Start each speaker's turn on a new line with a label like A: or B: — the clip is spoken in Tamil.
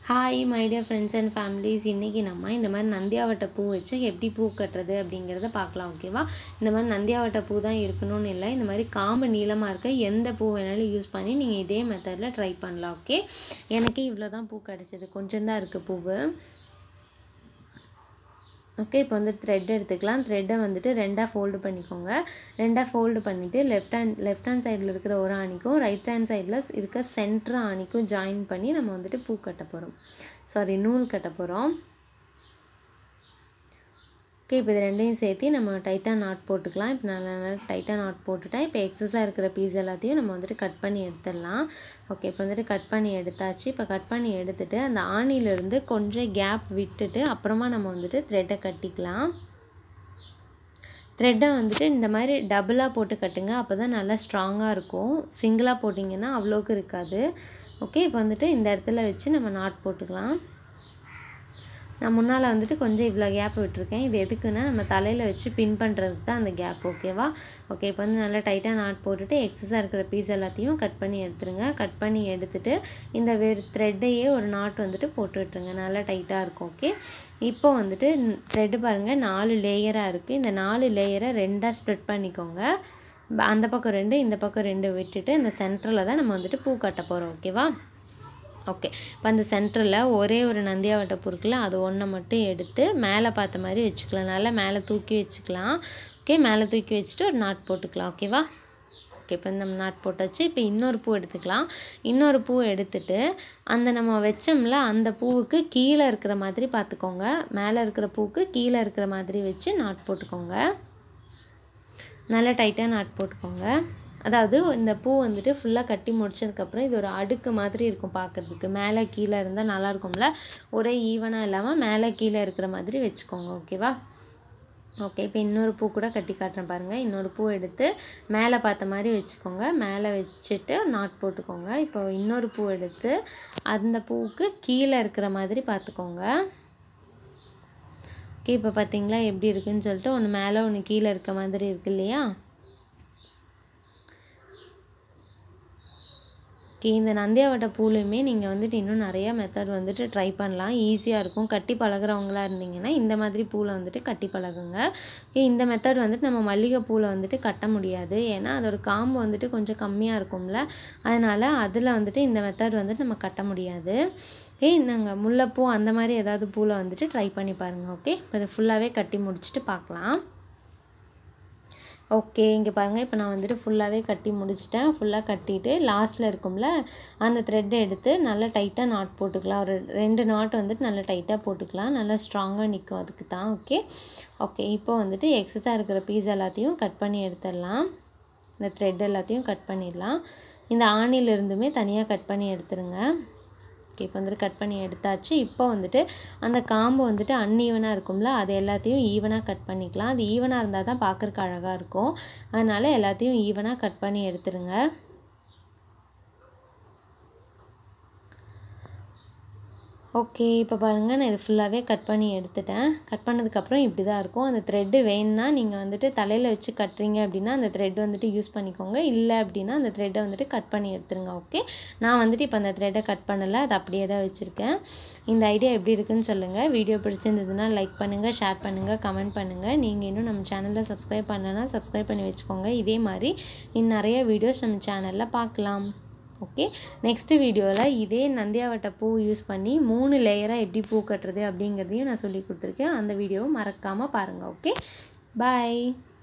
A: hi my dear friends and families இன்றைக்கி நம்ம இந்த மாதிரி நந்தியாவட்டை பூ வச்சு எப்படி பூ கட்டுறது அப்படிங்கிறத பார்க்கலாம் ஓகேவா இந்த மாதிரி நந்தியாவட்டை பூ தான் இருக்கணும்னு இல்லை இந்த மாதிரி காம்பு நீளமாக இருக்க எந்த பூ வேணாலும் யூஸ் பண்ணி நீங்கள் இதே மெத்தடில் ட்ரை பண்ணலாம் ஓகே எனக்கு இவ்வளோ தான் பூ கிடச்சிது கொஞ்சம் தான் இருக்குது பூவு ஓகே இப்போ வந்து த்ரெட் எடுத்துக்கலாம் த்ரெட்டை வந்துட்டு ரெண்டாக ஃபோல்டு பண்ணிக்கோங்க ரெண்டாக ஃபோல்டு பண்ணிவிட்டு லெஃப்ட் ஹேண்ட் லெஃப்ட் ஹேண்ட் சைடில் இருக்கிற ஒரு ஆணிக்கும் ரைட் ஹேண்ட் சைடில் இருக்க சென்ட்ரு ஆணிக்கும் ஜாயின் பண்ணி நம்ம வந்துட்டு பூ கட்ட போகிறோம் சாரி நூல் கட்ட போகிறோம் ஓகே இப்போ இது ரெண்டையும் சேர்த்து நம்ம டைட்டாக நாட் போட்டுக்கலாம் இப்போ நல்லா நல்லா டைட்டாக நாட் போட்டுட்டேன் இப்போ எக்ஸஸாக இருக்கிற பீஸ் எல்லாத்தையும் நம்ம வந்துட்டு கட் பண்ணி எடுத்துடலாம் ஓகே இப்போ வந்துட்டு கட் பண்ணி எடுத்தாச்சு இப்போ கட் பண்ணி எடுத்துகிட்டு அந்த ஆணிலேருந்து கொஞ்சம் கேப் விட்டுட்டு அப்புறமா நம்ம வந்துட்டு த்ரெட்டை கட்டிக்கலாம் த்ரெட்டை வந்துட்டு இந்த மாதிரி டபுளாக போட்டு கட்டுங்க அப்போ தான் நல்லா ஸ்ட்ராங்காக இருக்கும் சிங்கிளாக போட்டிங்கன்னா அவ்வளோக்கு இருக்காது ஓகே இப்போ வந்துட்டு இந்த இடத்துல வச்சு நம்ம நாட் போட்டுக்கலாம் நான் முன்னால் வந்துட்டு கொஞ்சம் இவ்வளோ கேப் விட்டுருக்கேன் இது எதுக்குன்னா நம்ம தலையில் வச்சு பின் பண்ணுறதுக்கு தான் அந்த கேப் ஓகேவா ஓகே இப்போ வந்து நல்லா டைட்டாக நாட் போட்டுட்டு எக்ஸஸாக இருக்கிற பீஸ் எல்லாத்தையும் கட் பண்ணி எடுத்துருங்க கட் பண்ணி எடுத்துட்டு இந்த வேறு த்ரெட்டையே ஒரு நாட் வந்துட்டு போட்டு விட்டுருங்க நல்லா டைட்டாக இருக்கும் ஓகே இப்போ வந்துட்டு த்ரெட்டு பாருங்கள் நாலு லேயராக இருக்குது இந்த நாலு லேயரை ரெண்டாக ஸ்ப்ரெட் பண்ணிக்கோங்க அந்த பக்கம் ரெண்டு இந்த பக்கம் ரெண்டு விட்டுட்டு இந்த சென்டரில் தான் நம்ம வந்துட்டு பூ கட்ட போகிறோம் ஓகேவா ஓகே இப்போ அந்த சென்டரில் ஒரே ஒரு நந்தியாவட்டை பூ இருக்குல்ல அது ஒன்றை மட்டும் எடுத்து மேலே பார்த்த மாதிரி வச்சுக்கலாம் நல்லா மேலே தூக்கி வச்சுக்கலாம் ஓகே மேலே தூக்கி வச்சுட்டு ஒரு நாட் போட்டுக்கலாம் ஓகேவா ஓகே இப்போ இந்த நாட் போட்டாச்சு இப்போ இன்னொரு பூ எடுத்துக்கலாம் இன்னொரு பூ எடுத்துட்டு அந்த நம்ம வச்சோம்ல அந்த பூவுக்கு கீழே இருக்கிற மாதிரி பார்த்துக்கோங்க மேலே இருக்கிற பூவுக்கு கீழே இருக்கிற மாதிரி வச்சு நாட் போட்டுக்கோங்க நல்லா டைட்டாக நாட் போட்டுக்கோங்க அதாவது இந்த பூ வந்துட்டு ஃபுல்லாக கட்டி முடிச்சதுக்கப்புறம் இது ஒரு அடுக்கு மாதிரி இருக்கும் பார்க்குறதுக்கு மேலே கீழே இருந்தால் நல்லா இருக்கும்ல ஒரே ஈவனாக இல்லாமல் மேலே கீழே இருக்கிற மாதிரி வச்சுக்கோங்க ஓகேவா ஓகே இப்போ இன்னொரு பூ கூட கட்டி காட்டுறேன் பாருங்கள் இன்னொரு பூ எடுத்து மேலே பார்த்த மாதிரி வச்சுக்கோங்க மேலே வச்சுட்டு நாட் போட்டுக்கோங்க இப்போ இன்னொரு பூ எடுத்து அந்த பூவுக்கு கீழே இருக்கிற மாதிரி பார்த்துக்கோங்க ஓகே இப்போ பார்த்தீங்களா எப்படி இருக்குன்னு சொல்லிட்டு ஒன்று மேலே ஒன்று கீழே இருக்க மாதிரி இருக்கு இல்லையா ஓகே இந்த நந்தியாவட்டை பூலையுமே நீங்கள் வந்துட்டு இன்னும் நிறையா மெத்தட் வந்துட்டு ட்ரை பண்ணலாம் ஈஸியாக இருக்கும் கட்டி பழகிறவங்களா இருந்தீங்கன்னா இந்த மாதிரி பூவில் வந்துட்டு கட்டி பழகுங்க ஓகே இந்த மெத்தட் வந்துட்டு நம்ம மல்லிகை பூவில் வந்துட்டு கட்ட முடியாது ஏன்னா அதோட காம்பு வந்துட்டு கொஞ்சம் கம்மியாக இருக்கும்ல அதனால் அதில் வந்துட்டு இந்த மெத்தட் வந்துட்டு நம்ம கட்ட முடியாது ஓகே நாங்கள் முல்லைப்பூ அந்த மாதிரி ஏதாவது பூவில் வந்துட்டு ட்ரை பண்ணி பாருங்கள் ஓகே இப்போ இதை ஃபுல்லாகவே கட்டி முடிச்சுட்டு பார்க்கலாம் ஓகே இங்கே பாருங்கள் இப்போ நான் வந்துட்டு ஃபுல்லாகவே கட்டி முடிச்சிட்டேன் ஃபுல்லாக கட்டிட்டு லாஸ்ட்டில் இருக்கும்ல அந்த த்ரெட்டை எடுத்து நல்லா டைட்டாக நாட் போட்டுக்கலாம் ஒரு ரெண்டு நாட் வந்துட்டு நல்லா டைட்டாக போட்டுக்கலாம் நல்லா ஸ்ட்ராங்காக நிற்கும் அதுக்கு தான் ஓகே ஓகே இப்போ வந்துட்டு எக்ஸஸாக இருக்கிற பீஸ் எல்லாத்தையும் கட் பண்ணி எடுத்துடலாம் இந்த த்ரெட் எல்லாத்தையும் கட் பண்ணிடலாம் இந்த ஆணிலிருந்துமே தனியாக கட் பண்ணி எடுத்துருங்க ஓகே இப்போ வந்துட்டு கட் பண்ணி எடுத்தாச்சு இப்போ வந்துட்டு அந்த காம்பு வந்துட்டு அன்ஈவனாக இருக்கும்ல அது எல்லாத்தையும் ஈவனாக கட் பண்ணிக்கலாம் அது ஈவனாக இருந்தால் தான் பார்க்குறக்கு அழகாக இருக்கும் அதனால் எல்லாத்தையும் ஈவனாக கட் பண்ணி எடுத்துருங்க ஓகே இப்போ பாருங்கள் நான் இது ஃபுல்லாகவே கட் பண்ணி எடுத்துட்டேன் கட் பண்ணதுக்கப்புறம் இப்படி தான் இருக்கும் அந்த த்ரெட்டு வேணும்னா நீங்கள் வந்துட்டு தலையில் வச்சு கட்டுறீங்க அப்படின்னா அந்த த்ரெட் வந்துட்டு யூஸ் பண்ணிக்கோங்க இல்லை அப்படின்னா அந்த த்ரெட்டை வந்துட்டு கட் பண்ணி எடுத்துருங்க ஓகே நான் வந்துட்டு இப்போ அந்த த்ரெட்டை கட் பண்ணலை அது அப்படியே தான் வச்சுருக்கேன் இந்த ஐடியா எப்படி இருக்குன்னு சொல்லுங்கள் வீடியோ பிடிச்சிருந்ததுன்னா லைக் பண்ணுங்கள் ஷேர் பண்ணுங்கள் கமெண்ட் பண்ணுங்கள் நீங்கள் இன்னும் நம்ம சேனலில் சப்ஸ்கிரைப் பண்ணலன்னா சப்ஸ்கிரைப் பண்ணி வச்சுக்கோங்க இதே மாதிரி இன்னும் நிறைய வீடியோஸ் நம்ம சேனலில் பார்க்கலாம் ஓகே நெக்ஸ்ட்டு வீடியோவில் இதே நந்தியாவட்டை பூ யூஸ் பண்ணி மூணு லேயராக எப்படி பூ கட்டுறது அப்படிங்கிறதையும் நான் சொல்லி கொடுத்துருக்கேன் அந்த வீடியோவை மறக்காமல் பாருங்கள் ஓகே பாய்